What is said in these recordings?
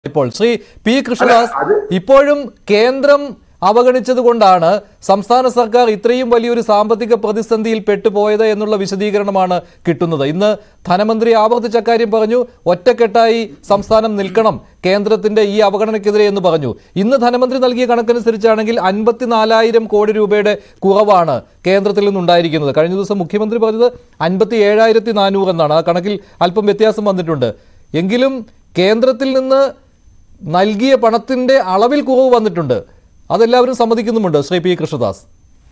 ഇപ്പോൾ ശ്രീ പി കൃഷ്ണദാസ് അത് ഇപ്പോഴും കേന്ദ്രം അവഗണിച്ചതുകൊണ്ടാണ് സംസ്ഥാന സർക്കാർ ഇത്രയും വലിയൊരു സാമ്പത്തിക പ്രതിസന്ധിയിൽ പെട്ടുപോയത് എന്നുള്ള വിശദീകരണമാണ് കിട്ടുന്നത് ഇന്ന് ധനമന്ത്രി ആവർത്തിച്ച കാര്യം പറഞ്ഞു ഒറ്റക്കെട്ടായി സംസ്ഥാനം നിൽക്കണം കേന്ദ്രത്തിന്റെ ഈ അവഗണനയ്ക്കെതിരെ എന്ന് പറഞ്ഞു ഇന്ന് ധനമന്ത്രി നൽകിയ കണക്കനുസരിച്ചാണെങ്കിൽ അൻപത്തിനാലായിരം കോടി രൂപയുടെ കുറവാണ് കേന്ദ്രത്തിൽ നിന്നുണ്ടായിരിക്കുന്നത് കഴിഞ്ഞ ദിവസം മുഖ്യമന്ത്രി പറഞ്ഞത് അൻപത്തി ഏഴായിരത്തി നാനൂറ് എന്നാണ് ആ കണക്കിൽ അല്പം വ്യത്യാസം വന്നിട്ടുണ്ട് എങ്കിലും കേന്ദ്രത്തിൽ നിന്ന് നൽകിയ പണത്തിന്റെ അളവിൽ കുറവ് വന്നിട്ടുണ്ട് അതെല്ലാവരും സമ്മതിക്കുന്നുമുണ്ട് ശ്രീ പി കൃഷ്ണദാസ്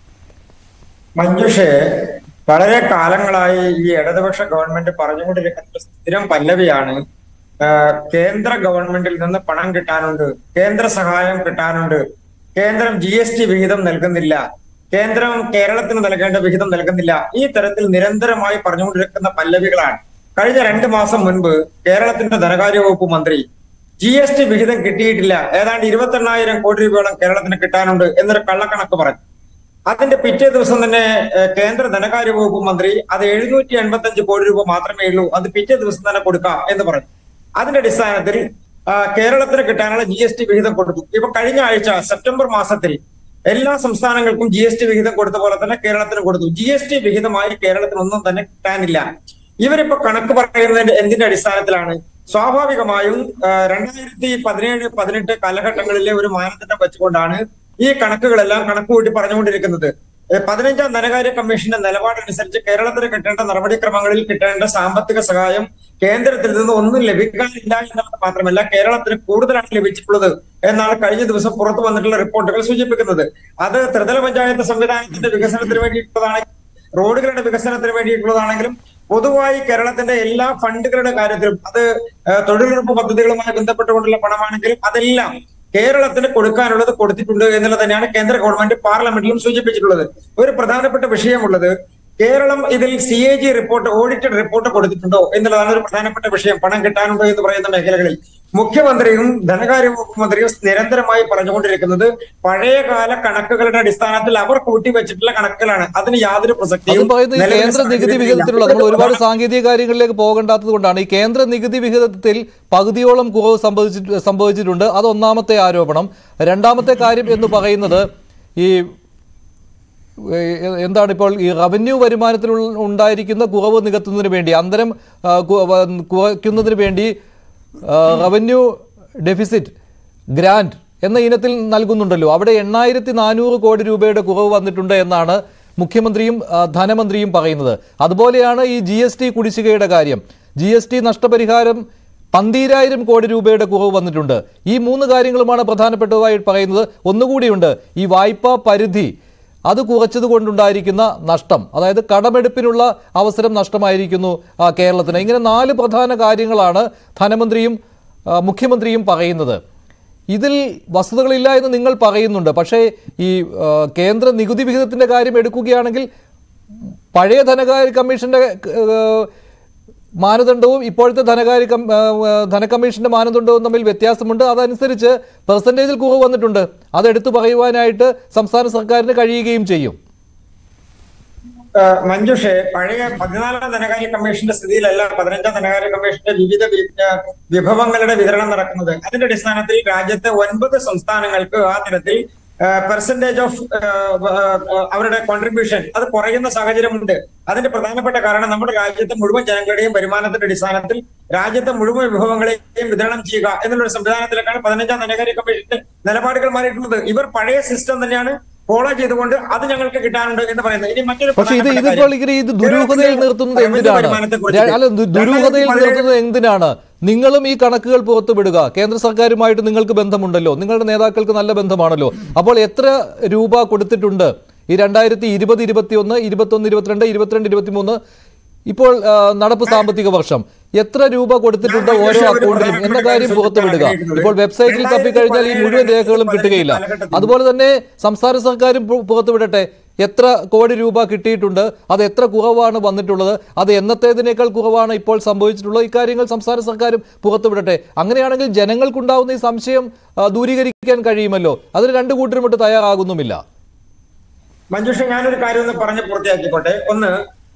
മഞ്ജുഷെ വളരെ കാലങ്ങളായി ഈ ഇടതുപക്ഷ ഗവൺമെന്റ് പറഞ്ഞുകൊണ്ടിരിക്കുന്ന ഒരു സ്ഥിരം പല്ലവിയാണ് ആ, കേന്ദ്ര ഗവൺമെന്റിൽ നിന്ന് പണം കിട്ടാനുണ്ട് കേന്ദ്ര സഹായം കിട്ടാനുണ്ട് കേന്ദ്രം ജി എസ് ടി വിഹിതം നൽകുന്നില്ല കേന്ദ്രം കേരളത്തിന് നൽകേണ്ട വിഹിതം നൽകുന്നില്ല ഈ തരത്തിൽ നിരന്തരമായി പറഞ്ഞുകൊണ്ടിരിക്കുന്ന പല്ലവികളാണ് കഴിഞ്ഞ രണ്ട് മാസം മുൻപ് കേരളത്തിന്റെ ധനകാര്യ വകുപ്പ് മന്ത്രി ജി എസ് ടി വിഹിതം കിട്ടിയിട്ടില്ല ഏതാണ്ട് ഇരുപത്തെണ്ണായിരം കോടി രൂപയോളം കേരളത്തിന് കിട്ടാനുണ്ട് എന്നൊരു കള്ളക്കണക്ക് പറഞ്ഞു അതിന്റെ പിറ്റേ ദിവസം തന്നെ ഏഹ്, കേന്ദ്ര ധനകാര്യ വകുപ്പ് മന്ത്രി അത് എഴുന്നൂറ്റി എൺപത്തി കോടി രൂപ മാത്രമേ ഉള്ളൂ അത് പിറ്റേ ദിവസം തന്നെ കൊടുക്കാം എന്ന് പറഞ്ഞു അതിന്റെ അടിസ്ഥാനത്തിൽ ആ, കേരളത്തിന് കിട്ടാനുള്ള ജി എസ് ടി വിഹിതം കൊടുത്തു ഇപ്പൊ കഴിഞ്ഞ ആഴ്ച സെപ്റ്റംബർ മാസത്തിൽ എല്ലാ സംസ്ഥാനങ്ങൾക്കും ജി എസ് ടി വിഹിതം കൊടുത്ത പോലെ തന്നെ കേരളത്തിന് കൊടുത്തു ജി എസ് ടി വിഹിതമായി കേരളത്തിന് ഒന്നും തന്നെ കിട്ടാനില്ല ഇവരിപ്പോ കണക്ക് പറയുന്നതിന്റെ എന്തിന്റെ അടിസ്ഥാനത്തിലാണ് സ്വാഭാവികമായും ആ, രണ്ടായിരത്തി പതിനേഴ് പതിനെട്ട് കാലഘട്ടങ്ങളിലെ ഒരു മാനദണ്ഡം വെച്ചുകൊണ്ടാണ് ഈ കണക്കുകളെല്ലാം കണക്ക് കൂട്ടി പറഞ്ഞുകൊണ്ടിരിക്കുന്നത് ഏ, പതിനഞ്ചാം ധനകാര്യ കമ്മീഷന്റെ നിലപാടനുസരിച്ച് കേരളത്തിന് കിട്ടേണ്ട നടപടിക്രമങ്ങളിൽ കിട്ടേണ്ട സാമ്പത്തിക സഹായം കേന്ദ്രത്തിൽ നിന്ന് ഒന്നും ലഭിക്കാനില്ല എന്നുള്ളത് മാത്രമല്ല കേരളത്തിന് കൂടുതലാണ് ലഭിച്ചിട്ടുള്ളത് എന്നാണ് കഴിഞ്ഞ ദിവസം പുറത്തു വന്നിട്ടുള്ള റിപ്പോർട്ടുകൾ സൂചിപ്പിക്കുന്നത് അത് ത്രിതല പഞ്ചായത്ത് സംവിധാനത്തിന്റെ വികസനത്തിന് വേണ്ടിയിട്ടുള്ളതാണെങ്കിൽ റോഡുകളുടെ വികസനത്തിന് വേണ്ടിയിട്ടുള്ളതാണെങ്കിലും പൊതുവായി കേരളത്തിന്റെ എല്ലാ ഫണ്ടുകളുടെ കാര്യത്തിലും അത് ഏഹ്, തൊഴിലുറപ്പ് പദ്ധതികളുമായി ബന്ധപ്പെട്ടുകൊണ്ടുള്ള പണമാണെങ്കിലും അതെല്ലാം കേരളത്തിന് കൊടുക്കാനുള്ളത് കൊടുത്തിട്ടുണ്ട് എന്നുള്ളത് തന്നെയാണ് കേന്ദ്ര ഗവൺമെന്റ് പാർലമെന്റിലും സൂചിപ്പിച്ചിട്ടുള്ളത് ഒരു പ്രധാനപ്പെട്ട വിഷയമുള്ളത് കേരളം ഇതിൽ C A G report audited report കൊടുത്തിട്ടുണ്ടോ എന്നുള്ളതാണ് ഒരു പ്രധാനപ്പെട്ട വിഷയം പണം കിട്ടാനുണ്ടോ എന്ന് പറയുന്ന മേഖലകളിൽ മുഖ്യമന്ത്രിയും ധനകാര്യ വകുപ്പ് മന്ത്രിയും നിരന്തരമായി പറഞ്ഞുകൊണ്ടിരിക്കുന്നത് പഴയകാല കണക്കുകളുടെ അടിസ്ഥാനത്തിൽ അവർ കൂട്ടിവെച്ചിട്ടുള്ള കണക്കുകളാണ് അതിന് യാതൊരു അത് പ്രസക്തിയും പറയുന്നത് ഈ നിലവിലെ കേന്ദ്ര നികുതി സാഹചര്യത്തിൽ വിഹിതത്തിലുള്ള ഇല്ല. നമ്മൾ ഒരുപാട് സാങ്കേതിക കാര്യങ്ങളിലേക്ക് പോകണ്ടാത്തത് കൊണ്ടാണ് ഈ കേന്ദ്ര നികുതി വിഹിതത്തിൽ പകുതിയോളം കുറവ് സംഭവിച്ചിട്ട് സംഭവിച്ചിട്ടുണ്ട് അത് ഒന്നാമത്തെ ആരോപണം രണ്ടാമത്തെ കാര്യം എന്ന് പറയുന്നത് ഈ ഏഹ്, എന്താണ് ഇപ്പോൾ ഈ റവന്യൂ വരുമാനത്തിൽ ഉൾ- ഉണ്ടായിരിക്കുന്ന കുറവ് നികത്തുന്നതിന് വേണ്ടി അന്തരം ആ, കു- വ- കുറയ്ക്കുന്നതിന് വേണ്ടി ആ, റവന്യൂ ഡെഫിസിറ്റ് ഗ്രാന്റ് എന്ന ഇനത്തിൽ നൽകുന്നുണ്ടല്ലോ അവിടെ എണ്ണായിരത്തി നാനൂറ് കോടി രൂപയുടെ കുറവ് വന്നിട്ടുണ്ട് എന്നാണ് മുഖ്യമന്ത്രിയും ആ, ധനമന്ത്രിയും പറയുന്നത് അതുപോലെയാണ് ഈ ജി എസ് ടി കുടിശ്ശികയുടെ കാര്യം ജി എസ് ടി നഷ്ടപരിഹാരം പന്തീരായിരം കോടി രൂപയുടെ കുറവ് വന്നിട്ടുണ്ട് ഈ മൂന്ന് കാര്യങ്ങളുമാണ് പ്രധാനപ്പെട്ടതായി പറയുന്നത് ഒന്നുകൂടിയുണ്ട് ഈ വായ്പാ പരിധി അത് കുറച്ചത് കൊണ്ടുണ്ടായിരിക്കുന്ന നഷ്ടം അതായത് കടമെടുപ്പിനുള്ള അവസരം നഷ്ടമായിരിക്കുന്നു ആ, കേരളത്തിന് ഇങ്ങനെ നാല് പ്രധാന കാര്യങ്ങളാണ് ധനമന്ത്രിയും ആ, മുഖ്യമന്ത്രിയും പറയുന്നത് ഇതിൽ വസ്തുതകളില്ല എന്ന് നിങ്ങൾ പറയുന്നുണ്ട് പക്ഷേ ഈ ആ, കേന്ദ്ര നികുതി വിഹിതത്തിന്റെ കാര്യം എടുക്കുകയാണെങ്കിൽ പഴയ ധനകാര്യ കമ്മീഷന്റെ ഏഹ്, മാനദണ്ഡവും ഇപ്പോഴത്തെ ധനകാര്യ കം- ഏഹ്, ധനകമ്മീഷന്റെ മാനദണ്ഡവും തമ്മിൽ വ്യത്യാസമുണ്ട് അതനുസരിച്ച് പെർസെൻറ്റേജിൽ കുറവ് വന്നിട്ടുണ്ട് അത് എടുത്തു പറയുവാനായിട്ട് സംസ്ഥാന സർക്കാരിന് കഴിയുകയും ചെയ്യും ഏഹ് മഞ്ജുഷെ പഴയ പതിനാലാം ധനകാര്യ കമ്മീഷന്റെ സ്ഥിതിയിലല്ല പതിനഞ്ചാം ധനകാര്യ കമ്മീഷന്റെ വിവിധ വി- ഏഹ് വിഭവങ്ങളുടെ വിതരണം നടക്കുന്നത് അതിന്റെ അടിസ്ഥാനത്തിൽ രാജ്യത്തെ ഒൻപത് സംസ്ഥാനങ്ങൾക്ക് ആ തരത്തിൽ പെർസെന്റേജ് ഓഫ് അവരുടെ കോൺട്രിബ്യൂഷൻ അത് കുറയുന്ന സാഹചര്യമുണ്ട് അതിന്റെ പ്രധാനപ്പെട്ട കാരണം നമ്മുടെ രാജ്യത്തെ മുഴുവൻ ജനങ്ങളുടെയും വരുമാനത്തിന്റെ അടിസ്ഥാനത്തിൽ രാജ്യത്തെ മുഴുവൻ വിഭവങ്ങളെയും വിതരണം ചെയ്യുക എന്നുള്ളൊരു സംവിധാനത്തിലേക്കാണ് പതിനഞ്ചാം ധനകാര്യ കമ്മീഷന്റെ നിലപാടുകൾ മാറിയിട്ടുള്ളത് ഇവർ പഴയ സിസ്റ്റം തന്നെയാണ് ഫോളോ ചെയ്തുകൊണ്ട് അത് ഞങ്ങൾക്ക് കിട്ടാനുണ്ട് എന്ന് പറയുന്നത് ഇനി മറ്റൊരു പക്ഷെ ഇത് പ്രധാനപ്പെട്ട ഇതിപ്പോൾ കാര്യം. ഇങ്ങനെ ഇത് ദുരൂഹതയിൽ കേരളത്തിലെ നിർത്തുന്നത് റവന്യൂ എന്തിനാണ് വരുമാനത്തെക്കുറിച്ച് ര- അല്ല ദു- ദുരൂഹതയിൽ രണ്ടായിരത്തി നിർത്തുന്നത് എന്തിനാണ് നിങ്ങളും ഈ കണക്കുകൾ പുറത്തുവിടുക കേന്ദ്ര സർക്കാരുമായിട്ട് നിങ്ങൾക്ക് ബന്ധമുണ്ടല്ലോ നിങ്ങളുടെ നേതാക്കൾക്ക് നല്ല ബന്ധമാണല്ലോ അപ്പോൾ എത്ര രൂപ കൊടുത്തിട്ടുണ്ട് ഈ രണ്ടായിരത്തി ഇരുപത് ഇരുപത്തി ഒന്ന് ഇരുപത്തൊന്ന് ഇരുപത്തിരണ്ട് ഇരുപത്തിരണ്ട് ഇരുപത്തിമൂന്ന് ഇപ്പോൾ ആ, നടപ്പ് സാമ്പത്തിക വർഷം എത്ര രൂപ കൊടുത്തിട്ടുണ്ട് ഞാൻ ഓരോ ഒരു അക്കൗണ്ടിലും പ്രധാനപ്പെട്ട എന്ന കാര്യം കാര്യം പുറത്തുവിടുക സൂചിപ്പിക്കാൻ ഇപ്പോൾ വെബ്സൈറ്റിൽ തപ്പിക്കഴിഞ്ഞാൽ ഈ മുഴുവൻ രേഖകളും കിട്ടുകയില്ല കാലഘട്ടത്തിൽ അതുപോലെ തന്നെ സംസ്ഥാന സർക്കാരും പു- പുറത്തുവിടട്ടെ എത്ര കോടി രൂപ കിട്ടിയിട്ടുണ്ട് അത് എത്ര കുറവാണ് വന്നിട്ടുള്ളത് അത് എന്നത്തേതിനേക്കാൾ കുറവാണ് ഇപ്പോൾ സംഭവിച്ചിട്ടുള്ളത് ഇക്കാര്യങ്ങൾ സംസ്ഥാന സർക്കാരും പുറത്തുവിടട്ടെ അങ്ങനെയാണെങ്കിൽ ജനങ്ങൾക്കുണ്ടാവുന്ന ഈ സംശയം ആ, ദൂരീകരിക്കാൻ കഴിയുമല്ലോ അതിന് രണ്ടു കൂട്ടരുമിട്ട് തയ്യാറാകുന്നുമില്ല മഞ്ജുഷ ഞാനൊരു കാര്യം ഒന്ന് പറഞ്ഞ് പൂർത്തിയാക്കിക്കോട്ടെ ഒന്ന്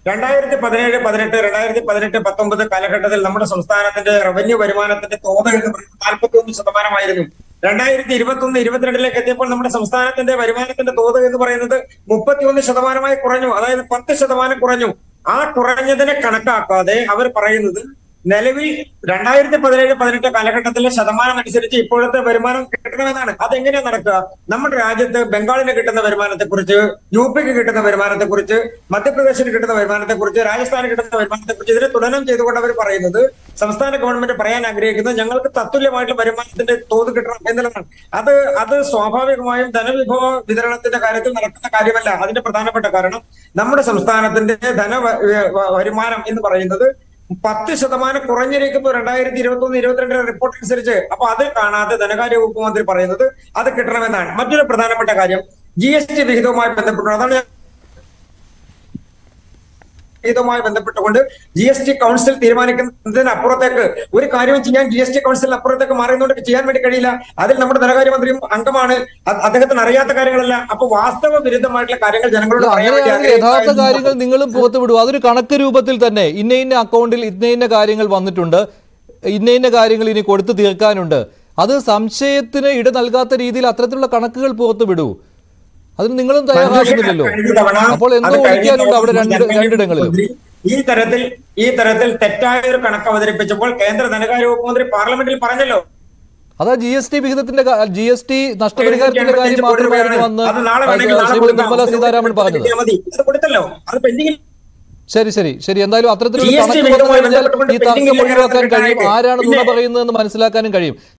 രണ്ടായിരത്തി പതിനേഴ് പതിനെട്ട് രണ്ടായിരത്തി പതിനെട്ട് പത്തൊമ്പത് കാലഘട്ടത്തിൽ നമ്മുടെ സംസ്ഥാനത്തിന്റെ റവന്യൂ വരുമാനത്തിന്റെ തോത് എന്ന് പറയുന്നത് നാൽപ്പത്തി ഒന്ന് ശതമാനമായിരുന്നു രണ്ടായിരത്തി ഇരുപത്തി ഒന്ന് ഇരുപത്തിരണ്ടിലേക്ക് എത്തിയപ്പോൾ നമ്മുടെ സംസ്ഥാനത്തിന്റെ വരുമാനത്തിന്റെ തോത് എന്ന് പറയുന്നത് മുപ്പത്തിയൊന്ന് ശതമാനമായി കുറഞ്ഞു അതായത് പത്ത് ശതമാനം കുറഞ്ഞു ആ കുറഞ്ഞതിനെ കണക്കാക്കാതെ അവർ പറയുന്നത് നിലവിൽ രണ്ടായിരത്തി പതിനേഴ് പതിനെട്ട് കാലഘട്ടത്തിലെ ശതമാനം അനുസരിച്ച് ഇപ്പോഴത്തെ വരുമാനം കിട്ടണമെന്നാണ് അതെങ്ങനെയാ നടക്കുക നമ്മുടെ രാജ്യത്ത് ബംഗാളിന് കിട്ടുന്ന വരുമാനത്തെ കുറിച്ച് യു പിക്ക് കിട്ടുന്ന വരുമാനത്തെ കുറിച്ച് മധ്യപ്രദേശിന് കിട്ടുന്ന വരുമാനത്തെ കുറിച്ച് രാജസ്ഥാന് കിട്ടുന്ന വരുമാനത്തെ കുറിച്ച് ഇതിനെ തുലനം ചെയ്തുകൊണ്ട് അവർ പറയുന്നത് സംസ്ഥാന ഗവൺമെന്റ് പറയാൻ ആഗ്രഹിക്കുന്നത് ഞങ്ങൾക്ക് തത്തുല്യമായിട്ടുള്ള വരുമാനത്തിന്റെ തോത് കിട്ടണം എന്നുള്ളതാണ് അത് അത് സ്വാഭാവികമായും ധനവിഭവ വിതരണത്തിന്റെ കാര്യത്തിൽ നടക്കുന്ന കാര്യമല്ല അതിന്റെ പ്രധാനപ്പെട്ട കാരണം നമ്മുടെ സംസ്ഥാനത്തിന്റെ ധന വ- വ- വരുമാനം എന്ന് പറയുന്നത് പത്ത് ശതമാനം കുറഞ്ഞിരിക്കുന്നു രണ്ടായിരത്തി ഇരുപത്തി ഒന്ന് ഇരുപത്തിരണ്ടിലെ റിപ്പോർട്ട് അനുസരിച്ച് അപ്പൊ അത് കാണാതെ ധനകാര്യ വകുപ്പ് മന്ത്രി പറയുന്നത് അത് കിട്ടണമെന്നാണ് മറ്റൊരു പ്രധാനപ്പെട്ട കാര്യം ജി എസ് ടി വിഹിതവുമായി ബന്ധപ്പെട്ടു അതാണ് ഞാൻ വിഹിതവുമായി ബന്ധപ്പെട്ടുകൊണ്ട് ജി എസ് ടി കൗൺസിൽ തീരുമാനിക്കുന്നതിന് അപ്പുറത്തേക്ക് ഒരു കാര്യവും ചെയ്യാൻ ജി എസ് ടി കൗൺസിലിന് അപ്പുറത്തേക്ക് മാറുന്നതുകൊണ്ട് ചെയ്യാൻ വേണ്ടി കഴിയില്ല അതിൽ നമ്മുടെ ധനകാര്യമന്ത്രിയും അംഗമാണ് അ- അദ്ദേഹത്തിന് അറിയാത്ത കാര്യങ്ങളല്ല അപ്പൊ വാസ്തവ വിരുദ്ധമായിട്ടുള്ള കാര്യങ്ങൾ ജനങ്ങളോട് അല്ല, പറയാൻ വേണ്ടി അങ്ങനെയാണെങ്കിൽ യഥാർത്ഥ ആഗ്രഹിക്കുന്ന കാര്യങ്ങൾ നിങ്ങളും പുറത്തു വിടുക അതൊരു കണക്ക് രൂപത്തിൽ തന്നെ ഇന്ന ഇന്ന അക്കൗണ്ടിൽ ഇന്ന ഇന്ന കാര്യങ്ങൾ വന്നിട്ടുണ്ട് ഇന്ന ഇന്ന കാര്യങ്ങൾ ഇനി കൊടുത്തു തീർക്കാനുണ്ട് അത് സംശയത്തിന് ഇട നൽകാത്ത രീതിയിൽ അത്തരത്തിലുള്ള കണക്കുകൾ പുറത്തു വിടൂ അതിന് നിങ്ങളും തയ്യാറാകുന്നില്ലല്ലോ കഴിഞ്ഞ തവണ അപ്പോൾ എന്തോ അത് കഴിഞ്ഞ ഒഴിക്കാനുണ്ട് അവിടെ തവണ രണ്ട് ധനകാര്യ രണ്ടിടങ്ങളിലും മന്ത്രി ഈ തരത്തിൽ ഈ തരത്തിൽ തെറ്റായ ഒരു കണക്ക് അവതരിപ്പിച്ചപ്പോൾ കേന്ദ്ര ധനകാര്യ വകുപ്പ് മന്ത്രി പാർലമെന്റിൽ പറഞ്ഞല്ലോ അതാ ജി എസ് ടി വിഹിതത്തിന്റെ ജി എസ് ടി നഷ്ടപരിഹാരത്തിന്റെ കാര്യം എഴുന്നൂറ്റി അൻപത്തിയഞ്ച് കോടി മാത്രമായിരുന്നു രൂപയാണ്. വന്ന് അത് നാളെ വേണമെങ്കിൽ നാളെ ശ്രീമതി കൊടുക്കാം. നിർമ്മല സീതാരാമൻ പറഞ്ഞത് മതി. അത് കൊടുത്തല്ലോ അത് പെൻഡിംഗിൽ ശരി ശരി ശരി എന്തായാലും അത്തരത്തിലൊരു GST കണക്ക് വന്നു വിഹിതവുമായി കഴിഞ്ഞാൽ ബന്ധപ്പെട്ടുകൊണ്ട് ഈ തർക്കം പെൻഡിംഗ് ഒഴിവാക്കാൻ ഇല്ലാത്ത കഴിയും കാര്യമായിട്ട് ആരാണ് നുണ പിന്നെ- പറയുന്നതെന്ന് മനസ്സിലാക്കാനും കഴിയും